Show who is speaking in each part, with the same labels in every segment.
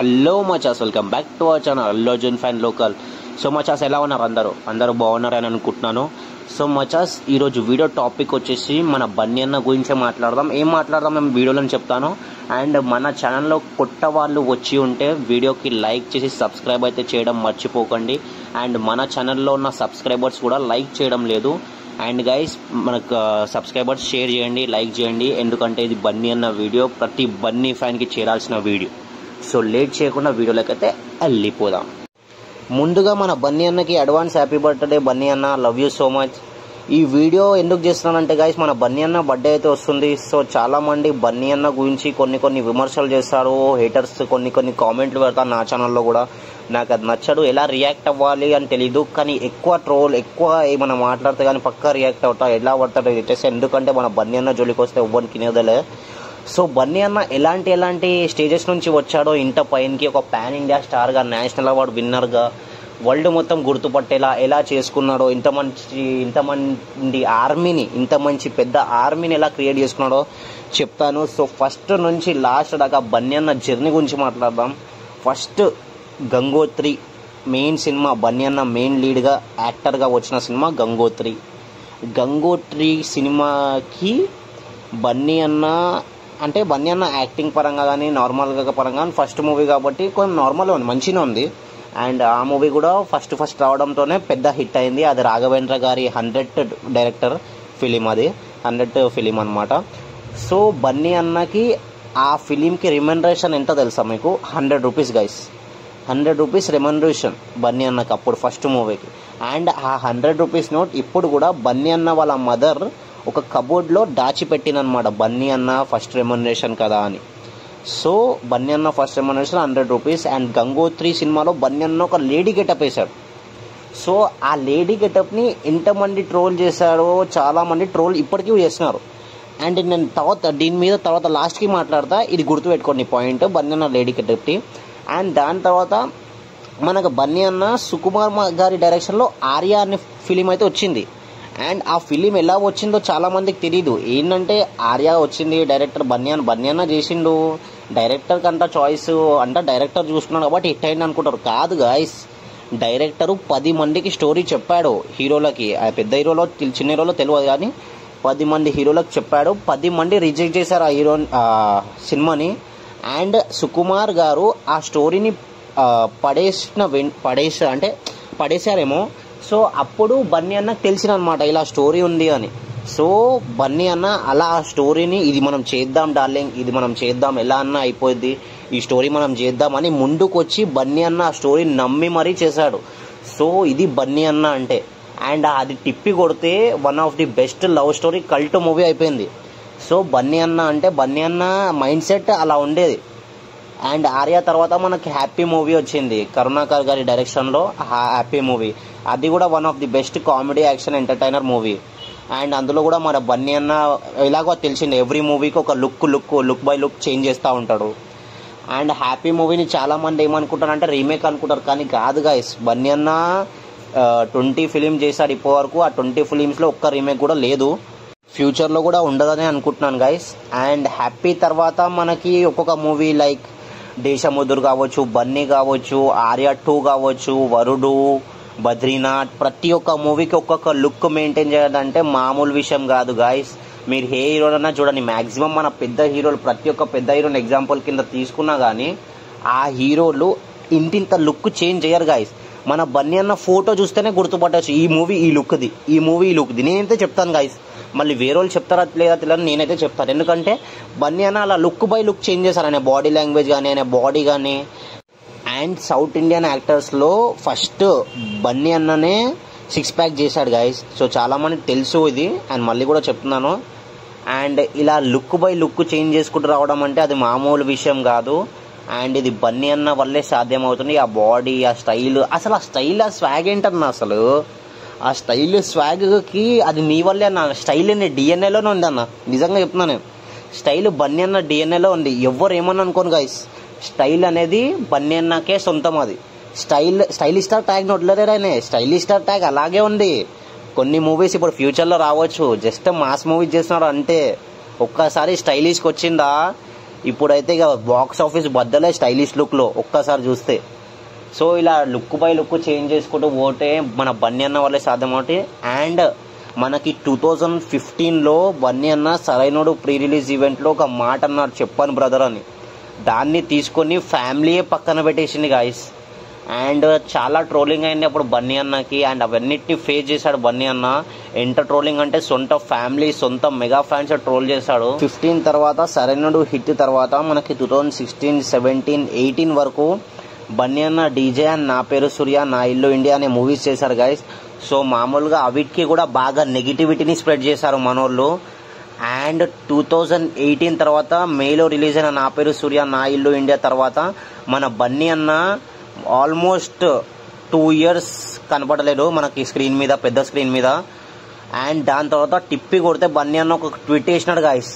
Speaker 1: hello మచాస్ welcome back to our channel Allu Arjun fan local so మచాస్ ఎలా ఉన్నారు అందరూ అందరూ బాగున్నారని అనుకుంటున్నాను సో మచాస్ ఈరోజు వీడియో టాపిక్ వచ్చేసి మన బన్నీ అన్న గురించే మాట్లాడదాం ఏం మాట్లాడదాం మేము వీడియోలో చెప్తాను అండ్ మన ఛానల్లో కొత్త వాళ్ళు వచ్చి ఉంటే వీడియోకి లైక్ చేసి సబ్స్క్రైబ్ అయితే చేయడం మర్చిపోకండి అండ్ మన ఛానల్లో ఉన్న సబ్స్క్రైబర్స్ కూడా లైక్ చేయడం లేదు అండ్ గైస్ మనకు సబ్స్క్రైబర్స్ షేర్ చేయండి లైక్ చేయండి ఎందుకంటే ఇది బన్నీ అన్న వీడియో ప్రతి బన్నీ ఫ్యాన్కి చేరాల్సిన వీడియో సో లేట్ చేయకుండా వీడియోలోకి అయితే వెళ్ళిపోదాం ముందుగా మన బన్నీ అన్నకి అడ్వాన్స్ హ్యాపీ బర్త్డే బన్నీ అన్న లవ్ యూ సో మచ్ ఈ వీడియో ఎందుకు చేస్తున్నానంటే గైస్ మన బన్నీ అన్న బర్త్డే అయితే వస్తుంది సో చాలా మంది బన్నీ అన్న గురించి కొన్ని కొన్ని విమర్శలు చేస్తారు హేటర్స్ కొన్ని కొన్ని కామెంట్లు పెడతారు నా ఛానల్లో కూడా నాకు అది నచ్చడు ఎలా రియాక్ట్ అవ్వాలి అని తెలీదు కానీ ఎక్కువ ట్రోల్ ఎక్కువ ఏమైనా మాట్లాడితే కానీ పక్కా రియాక్ట్ అవుతా ఎలా పడతాడో చేస్తే ఎందుకంటే మన బన్నీ అన్న జోలికి వస్తే ఎవ్వరికి తినేదలే సో బన్నీ అన్న ఎలాంటి ఎలాంటి స్టేజెస్ నుంచి వచ్చాడో ఇంత పైనకి ఒక పాన్ ఇండియా స్టార్గా నేషనల్ అవార్డు విన్నర్గా వరల్డ్ మొత్తం గుర్తుపట్టేలా ఎలా చేసుకున్నాడో ఇంత మంచి ఇంతమంది ఆర్మీని ఇంత మంచి పెద్ద ఆర్మీని ఎలా క్రియేట్ చేసుకున్నాడో చెప్తాను సో ఫస్ట్ నుంచి లాస్ట్ దాకా బన్నీ అన్న జర్నీ గురించి మాట్లాడదాం first Gangotri main cinema Bunny అన్న మెయిన్ లీడ్గా యాక్టర్గా వచ్చిన సినిమా గంగోత్రి గంగోత్రి సినిమాకి బన్నీ అన్న అంటే బన్నీ అన్న యాక్టింగ్ పరంగా కానీ నార్మల్గా పరంగా కానీ ఫస్ట్ మూవీ కాబట్టి కొంచెం నార్మల్ ఉంది మంచిగా ఉంది అండ్ ఆ మూవీ కూడా ఫస్ట్ ఫస్ట్ రావడంతోనే పెద్ద హిట్ అయింది అది రాఘవేంద్ర గారి హండ్రెడ్ డైరెక్టర్ ఫిలిం అది హండ్రెడ్ ఫిలిం అనమాట సో బన్నీ అన్నకి ఆ ఫిలింకి రిమండరేషన్ ఎంత తెలుసా మీకు hundred rupees guys hundred rupees remuneration Bunny అన్నకి అప్పుడు ఫస్ట్ మూవీకి అండ్ ఆ హండ్రెడ్ రూపీస్ నోట్ ఇప్పుడు కూడా బన్నీ అన్న వాళ్ళ మదర్ ఒక కబోర్డ్లో దాచిపెట్టినమాట బన్నీ అన్న ఫస్ట్ రెమ్యునరేషన్ కదా అని సో బన్నీ అన్న first remuneration hundred rupees and Gangotri సినిమాలో బన్నీ అన్న ఒక లేడీ గెటప్ వేశాడు సో ఆ లేడీ గెటప్ని ఎంతమంది ట్రోల్ చేశారో చాలామంది ట్రోల్ ఇప్పటికీ చేస్తున్నారు అండ్ నేను తర్వాత దీని మీద తర్వాత లాస్ట్కి మాట్లాడతా ఇది గుర్తుపెట్టుకోండి పాయింట్ బన్నీ అన్న లేడీ గెటప్ని అండ్ దాని తర్వాత మనకు బన్నీ అన్న సుకుమార్ గారి డైరెక్షన్లో ఆర్య అనే ఫిలిం అయితే వచ్చింది అండ్ ఆ ఫిలిం ఎలా వచ్చిందో చాలా మందికి తెలియదు ఏంటంటే ఆర్య వచ్చింది డైరెక్టర్ బన్యాన్ బన్యాన చేసిండు డైరెక్టర్ కంట చాయిస్ అంటే డైరెక్టర్ చూసుకున్నాడు కాబట్టి హిట్ అయింది అనుకుంటారు కాదు గాయస్ డైరెక్టర్ పది మందికి స్టోరీ చెప్పాడు హీరోలకి ఆ పెద్ద హీరోలో చిన్న హీరోలో తెలియదు కానీ పది మంది హీరోలకు చెప్పాడు పది మంది రిజెక్ట్ చేశారు ఆ హీరో సినిమాని అండ్ సుకుమార్ గారు ఆ స్టోరీని పడేసిన పడేసా అంటే పడేశారేమో సో అప్పుడు బన్నీ అన్నకు తెలిసిన అనమాట ఇలా స్టోరీ ఉంది అని సో బన్నీ అన్న అలా ఆ స్టోరీని ఇది మనం చేద్దాం డార్లింగ్ ఇది మనం చేద్దాం ఎలా అన్నా అయిపోద్ది ఈ స్టోరీ మనం చేద్దాం అని ముందుకు వచ్చి బన్నీ అన్న ఆ స్టోరీ నమ్మి మరీ చేశాడు సో ఇది బన్నీ అన్న అంటే అండ్ అది టిప్పి కొడితే one of the best love story cult movie అయిపోయింది సో బన్నీ అన్న అంటే బన్నీ అన్న మైండ్ సెట్ అలా ఉండేది అండ్ ఆర్య తర్వాత మనకి హ్యాపీ మూవీ వచ్చింది కరుణాకర్ గారి డైరెక్షన్లో హ్యాపీ మూవీ అది కూడా one of the best comedy action entertainer movie and అందులో కూడా మన బన్నీ అన్న ఇలాగో తెలిసింది ఎవ్రీ మూవీకి ఒక look look look by look change చేస్తూ ఉంటాడు అండ్ హ్యాపీ మూవీని చాలామంది ఏమనుకుంటారు అంటే రీమేక్ అనుకుంటారు కానీ కాదు గాయస్ బన్నీ అన్న ట్వంటీ ఫిలిం చేశాడు ఇప్పటి వరకు ఆ ట్వంటీ ఫిలిమ్స్లో ఒక్క రీమేక్ కూడా లేదు ఫ్యూచర్లో కూడా ఉండదని అనుకుంటున్నాను గైస్ అండ్ హ్యాపీ తర్వాత మనకి ఒక్కొక్క మూవీ లైక్ దేశముద్రు కావచ్చు బన్నీ కావచ్చు ఆర్య టూ కావచ్చు వరుడు బద్రీనాథ్ ప్రతి ఒక్క మూవీకి ఒక్కొక్క లుక్ మెయింటైన్ చేయాలంటే మామూలు విషయం కాదు గాయస్ మీరు ఏ హీరోలన్నా చూడండి మాక్సిమం మన పెద్ద హీరోలు ప్రతి ఒక్క పెద్ద హీరోని ఎగ్జాంపుల్ కింద తీసుకున్నా కానీ ఆ హీరోలు ఇంటింత లుక్ చేంజ్ చేయరు గాయస్ మన బన్నీ అన్న ఫోటో చూస్తేనే గుర్తుపట్టచ్చు ఈ మూవీ ఈ లుక్ది ఈ మూవీ ఈ లుక్ది నేనైతే చెప్తాను గాయస్ మళ్ళీ వేరే వాళ్ళు చెప్తారా లేదా తెలియదు నేనైతే చెప్తాను ఎందుకంటే బన్నీ అన్న అలా లుక్ బై లుక్ చేంజ్ చేశారు ఆయన బాడీ లాంగ్వేజ్ కానీ ఆయన బాడీ కానీ అండ్ సౌత్ ఇండియన్ యాక్టర్స్లో ఫస్ట్ బన్నీ అన్ననే సిక్స్ ప్యాక్ చేశాడు గాయస్ సో చాలామంది తెలుసు ఇది అండ్ మళ్ళీ కూడా చెప్తున్నాను అండ్ ఇలా లుక్ బై లుక్ చేంజ్ చేసుకుంటూ రావడం అంటే అది మామూలు విషయం కాదు అండ్ ఇది బన్నీ అన్న వల్లే సాధ్యం అవుతుంది ఆ బాడీ ఆ స్టైల్ అసలు ఆ స్టైల్ ఆ స్వాగ్ ఏంటన్నా అసలు ఆ స్టైల్ స్వాగ్కి అది నీ వల్లే అన్న స్టైల్ నీ డిఎన్ఏలోనే ఉంది అన్న నిజంగా చెప్తున్నా నేను స్టైల్ బన్నీ అన్న డిఎన్ఏలో ఉంది ఎవరు ఏమన్నా అనుకోను గైస్ స్టైల్ అనేది బన్నీ అన్నకే సొంతం అది స్టైల్ స్టైలిష్ స్టార్ ట్యాగ్ నొట్లరేరానే స్టైలిష్ స్టార్ ట్యాగ్ అలాగే ఉంది కొన్ని మూవీస్ ఇప్పుడు ఫ్యూచర్లో రావచ్చు జస్ట్ మాస్ మూవీస్ చేస్తున్నారు అంటే ఒక్కసారి స్టైలిష్కి వచ్చిందా ఇప్పుడైతే ఇక బాక్స్ ఆఫీస్ బద్దలే స్టైలిష్ లుక్లో ఒక్కసారి చూస్తే సో ఇలా లుక్ బై లుక్ చేంజ్ చేసుకుంటూ పోతే మన బన్నీ అన్న వల్లే సాధ్యం అవుతాయి అండ్ మనకి టూ థౌజండ్ ఫిఫ్టీన్లో బన్నీ అన్న సరైనడు ప్రీ రిలీజ్ ఈవెంట్లో ఒక మాట అన్నారు చెప్పాను బ్రదర్ అని దాన్ని తీసుకొని ఫ్యామిలీయే పక్కన పెట్టేసింది గాయస్ అండ్ చాలా ట్రోలింగ్ అయింది అప్పుడు బన్నీ అన్నకి అండ్ అవన్నిటిని ఫేస్ చేశాడు బన్నీ అన్న ఎంత ట్రోలింగ్ అంటే సొంత ఫ్యామిలీ సొంత మెగా ఫ్యాన్స్ ట్రోల్ చేశాడు ఫిఫ్టీన్ తర్వాత సరైనడు హిట్ తర్వాత మనకి two thousand sixteen seventeen eighteen వరకు బన్నీ అన్న డీజే అండ్ నా పేరు సూర్య నా ఇల్లు ఇండియా అనే మూవీస్ చేశారు గైస్ సో మామూలుగా అవిటికి కూడా బాగా నెగిటివిటీని స్ప్రెడ్ చేశారు మనోళ్ళు అండ్ టూ థౌజండ్ ఎయిటీన్ తర్వాత మేలో రిలీజ్ అయిన నా పేరు సూర్య నా ఇల్లు ఇండియా తర్వాత మన బన్నీ అన్న ఆల్మోస్ట్ టూ ఇయర్స్ కనపడలేదు మనకి స్క్రీన్ మీద పెద్ద స్క్రీన్ మీద అండ్ దాని తర్వాత టిప్పి కొడితే బన్నీ అన్న ఒక ట్వీట్ చేసినాడు గాయస్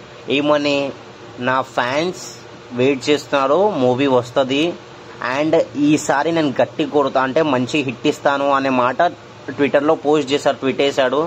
Speaker 1: ఏమని నా ఫ్యాన్స్ వెయిట్ చేస్తున్నారు మూవీ వస్తుంది అండ్ ఈసారి నేను గట్టి కొడతా అంటే మంచి హిట్ ఇస్తాను అనే మాట ట్విట్టర్లో పోస్ట్ చేశారు ట్వీట్ వేశాడు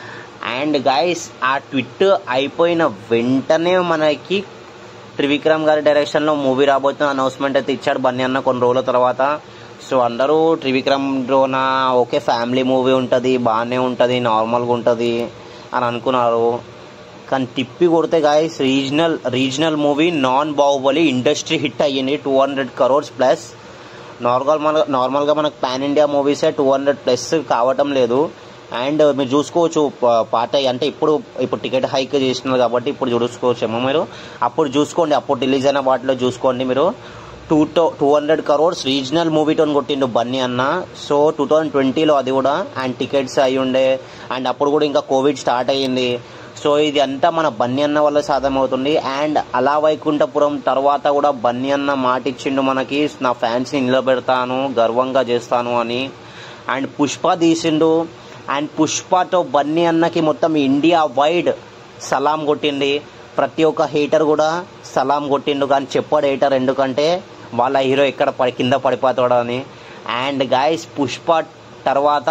Speaker 1: అండ్ గాయస్ ఆ ట్విట్ అయిపోయిన వెంటనే మనకి త్రివిక్రమ్ గారి డైరెక్షన్లో మూవీ రాబోతున్న అనౌన్స్మెంట్ అయితే ఇచ్చాడు బన్నీ అన్న కొన్ని రోజుల తర్వాత సో అందరూ త్రివిక్రమ్లోన ఓకే ఫ్యామిలీ మూవీ ఉంటుంది బాగానే ఉంటుంది నార్మల్గా ఉంటుంది అని అనుకున్నారు కానీ తిప్పి కొడితే guys regional regional movie non Baahubali industry hit అయ్యింది two hundred crores plus normal మన నార్మల్గా మనకు పాన్ ఇండియా మూవీసే టూ హండ్రెడ్ ప్లస్ కావటం లేదు అండ్ మీరు చూసుకోవచ్చు ప- పాత అంటే ఇప్పుడు ఇప్పుడు టికెట్ హైక్ చేసినారు కాబట్టి ఇప్పుడు చూసుకోవచ్చు ఏమో మీరు అప్పుడు చూసుకోండి అప్పుడు రిలీజ్ అయిన వాటిలో చూసుకోండి మీరు two two hundred crores regional మూవీతో కొట్టిండు బన్నీ అన్న సో టూ థౌజండ్ ట్వంటీలో అది కూడా అండ్ టికెట్స్ అయి ఉండే అండ్ అప్పుడు కూడా ఇంకా కోవిడ్ స్టార్ట్ అయ్యింది సో ఇది అంతా మన బన్నీ అన్న వల్ల సాధ్యమవుతుంది అండ్ అలా వైకుంఠపురం తర్వాత కూడా బన్నీ అన్న మాట ఇచ్చిండు మనకి నా ఫ్యాన్స్ని నిలబెడతాను గర్వంగా చేస్తాను అని అండ్ పుష్ప తీసిండు అండ్ పుష్పతో బన్నీ అన్నకి మొత్తం ఇండియా వైడ్ సలాం కొట్టింది ప్రతి ఒక్క హీటర్ కూడా సలాం కొట్టిండు కానీ చెప్పాడు హీటర్ ఎందుకంటే వాళ్ళ హీరో ఎక్కడ పడి కింద పడిపోతాడు అని అండ్ గాయస్ పుష్ప తర్వాత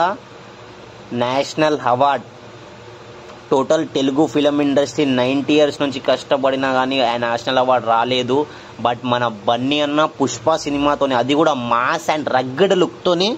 Speaker 1: national award total Telugu film industry ninety years నుంచి కష్టపడినా కానీ ఆ నేషనల్ అవార్డ్ రాలేదు బట్ మన బన్నీ అన్న పుష్ప సినిమాతోని అది కూడా మాస్ అండ్ రగ్గడ్ లుక్తోని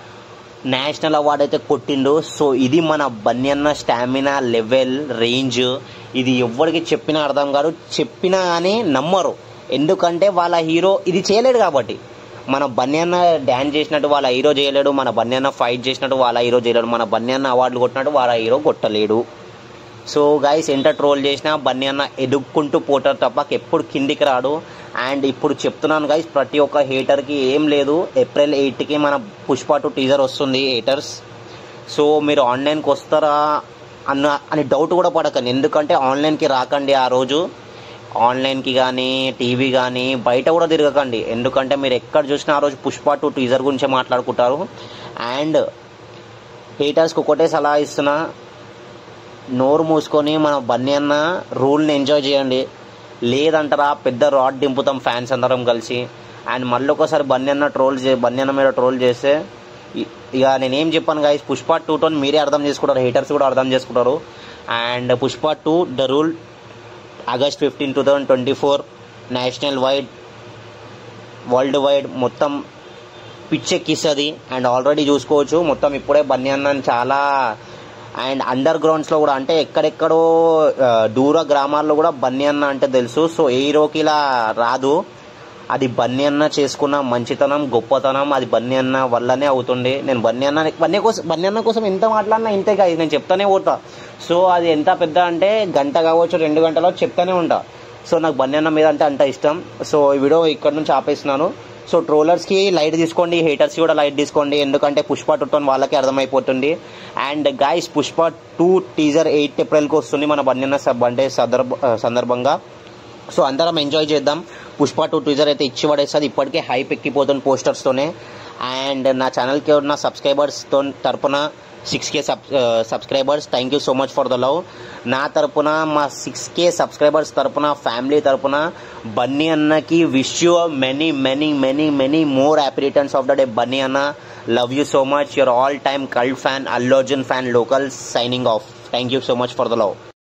Speaker 1: నేషనల్ అవార్డ్ అయితే కొట్టిండు సో ఇది మన బన్నీ అన్న స్టామినా లెవెల్ రేంజ్ ఇది ఎవరికి చెప్పినా అర్థం కాదు చెప్పినా కానీ నమ్మరు ఎందుకంటే వాళ్ళ హీరో ఇది చేయలేడు కాబట్టి మన బన్నీ అన్న డ్యాన్స్ చేసినట్టు వాళ్ళ హీరో చేయలేడు మన బన్నీ అన్న ఫైట్ చేసినట్టు వాళ్ళ హీరో చేయలేడు మన బన్నీ అన్న అవార్డులు కొట్టినట్టు వాళ్ళ హీరో కొట్టలేడు సో గైస్ ఎంత ట్రోల్ చేసినా బన్నీ అన్న ఎదుక్కుంటూ పోతారు తప్ప ఎప్పుడు కిందికి రాడు అండ్ ఇప్పుడు చెప్తున్నాను గైస్ ప్రతి ఒక్క హేటర్కి ఏం లేదు ఏప్రిల్ ఎయిట్కి మన పుష్ప టూ టీజర్ వస్తుంది హేటర్స్ సో మీరు ఆన్లైన్కి వస్తారా అన్న అని డౌట్ కూడా పడకండి ఎందుకంటే ఆన్లైన్కి రాకండి ఆ రోజు ఆన్లైన్కి కానీ టీవీ కానీ బయట కూడా తిరగకండి ఎందుకంటే మీరు ఎక్కడ చూసినా ఆ రోజు పుష్ప టూ టీజర్ గురించే మాట్లాడుకుంటారు అండ్ హేటర్స్కి ఒకటే సలహా ఇస్తున్నా నోరు మూసుకొని మన బన్నీ అన్న రూల్ని ఎంజాయ్ చేయండి లేదంటారా పెద్ద రాడ్ దింపుతాం ఫ్యాన్స్ అందరం కలిసి అండ్ మళ్ళీ ఒకసారి బన్నీ అన్న ట్రోల్ చే బన్నీ అన్న మీద ట్రోల్ చేస్తే ఇ- ఇక నేనేం చెప్పాను గాయస్ పుష్ప టూ టోన్ మీరే అర్థం చేసుకుంటారు హేటర్స్ కూడా అర్థం చేసుకుంటారు and Pushpa two the rule August fifteen two thousand twenty four national wide world wide మొత్తం పిచ్చెక్కిస్తుంది అండ్ ఆల్రెడీ చూసుకోవచ్చు మొత్తం ఇప్పుడే బన్నీ అన్న చాలా అండ్ అండర్ గ్రౌండ్స్లో కూడా అంటే ఎక్కడెక్కడో ఆ, దూర గ్రామాల్లో కూడా బన్నీ అన్న అంటే తెలుసు సో ఏ హీరోకి ఇలా రాదు అది బన్నీ అన్న చేసుకున్న మంచితనం గొప్పతనం అది బన్నీ అన్న వల్లనే అవుతుంది నేను బన్నీ అన్న బన్నీ కోసం బన్నీ అన్న కోసం ఎంత మాట్లాడినా ఇంతే కాదు నేను చెప్తానే పోతా సో అది ఎంత పెద్ద అంటే గంట కావచ్చు రెండు గంటలో చెప్తానే ఉంటా సో నాకు బన్నీ అన్న మీద అంటే అంత ఇష్టం సో ఈ వీడియో ఇక్కడ నుంచి ఆపేస్తున్నాను సో ట్రోలర్స్కి లైట్ తీసుకోండి హేటర్స్కి కూడా లైట్ తీసుకోండి ఎందుకంటే పుష్ప టుట్టోన్ వాళ్ళకి అర్థమైపోతుంది and guys Pushpa two teaser eighth ఏప్రిల్కి వస్తుంది మన బన్నీ అన్న బర్త్డే సందర్భ సందర్భంగా సో అందరం ఎంజాయ్ చేద్దాం పుష్ప టూ టీజర్ అయితే ఇచ్చి పడేస్తుంది ఇప్పటికే హైప్ ఎక్కిపోతుంది పోస్టర్స్తోనే అండ్ నా ఛానల్కి ఉన్న సబ్స్క్రైబర్స్తో తరపున six K sub subscribers thank you so much for the love నా తరపున మా సిక్స్ కే సబ్స్క్రైబర్స్ తరపున ఫ్యామిలీ తరపున బన్నీ అన్నకి wish you many many many many more happy returns of the day Bunny అన్న love you so much your all time cult fan Allu Arjun fan local signing off thank you so much for the love